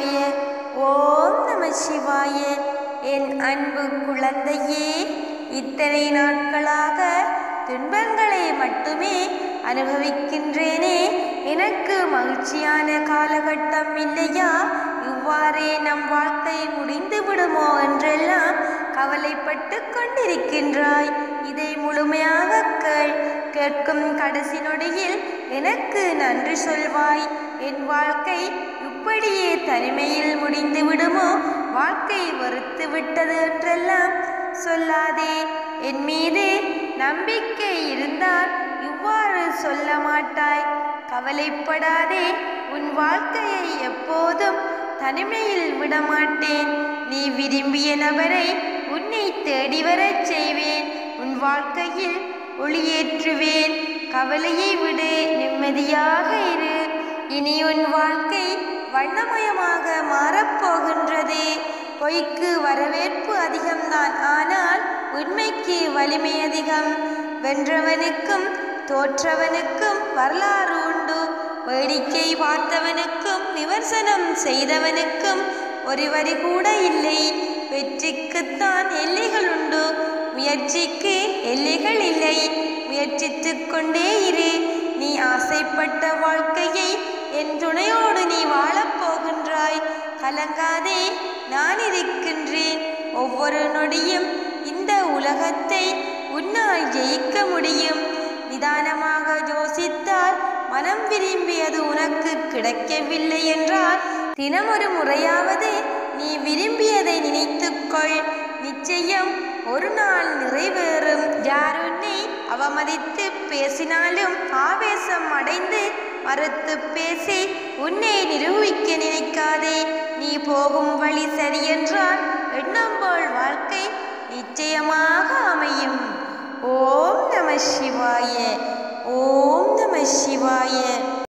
சிவாய ஓம் நம சிவாய என் அன்பு குழந்தையே இத்தனை நாட்களாக துன்பங்களை மட்டுமே அனுபவிக்கின்றேனே எனக்கு மகிழ்ச்சியான காலகட்டம் இல்லையா இவ்வாறே நம் வாழ்க்கை முடிந்து விடுமோ என்றெல்லாம் கவலைப்பட்டு கொண்டிருக்கின்றாய் இதை முழுமையாக கேள் கேட்கும் கடைசி நொடியில் எனக்கு நன்றி சொல்வாய் என் வாழ்க்கை இப்படியே தனிமையில் முடிந்து விடுமோ வாழ்க்கை வெறுத்து விட்டது என்றெல்லாம் சொல்லாதே என் மீது நம்பிக்கை இருந்தால் இவ்வாறு சொல்ல மாட்டாய் கவலைப்படாதே உன் வாழ்க்கையை எப்போதும் தனிமையில் விடமாட்டேன் நீ விரும்பிய நபரை உன்னை தேடி வரச் செய்வேன் உன் வாழ்க்கையில் ஒளியேற்றுவேன் கவலையை விடு நிம்மதியாக இரு இனி உன் வாழ்க்கை வண்ணமயமாக மாறப்போகின்றது பொய்க்கு வரவேற்பு அதிகம்தான் ஆனால் உண்மைக்கு வலிமை அதிகம் வென்றவனுக்கும் தோற்றவனுக்கும் வரலாறு உண்டு வேடிக்கை பார்த்தவனுக்கும் விமர்சனம் செய்தவனுக்கும் ஒரு வரி கூட இல்லை வெற்றிக்குத்தான் எல்லைகள் உண்டு முயற்சிக்கு எல்லைகள் இல்லை முயற்சித்துக் கொண்டே இரு நீ ஆசைப்பட்ட வாழ்க்கையை என் துணையோடு நீ வாழப் போகின்றாய் கலங்காதே நான் இருக்கின்றேன் ஒவ்வொரு நொடியும் இந்த உலகத்தை உன்னால் ஜெயிக்க முடியும் நிதானமாக யோசித்தால் மனம் விரும்பியது உனக்கு கிடைக்கவில்லை என்றால் தினமொரு முறையாவது நீ விரும்பியதை நினைத்துக்கொள் நிச்சயம் ஒரு நாள் நிறைவேறும் யார் உன்னை அவமதித்து பேசினாலும் ஆவேசம் அடைந்து மறுத்து பேசி உன்னை நிரூபிக்க நினைக்காதே நீ போகும் வழி சரியென்றால் எண்ணம் போல் வாழ்க்கை நிச்சயமாக அமையும் ஓம் நம சிவாய ஓம் நம சிவாய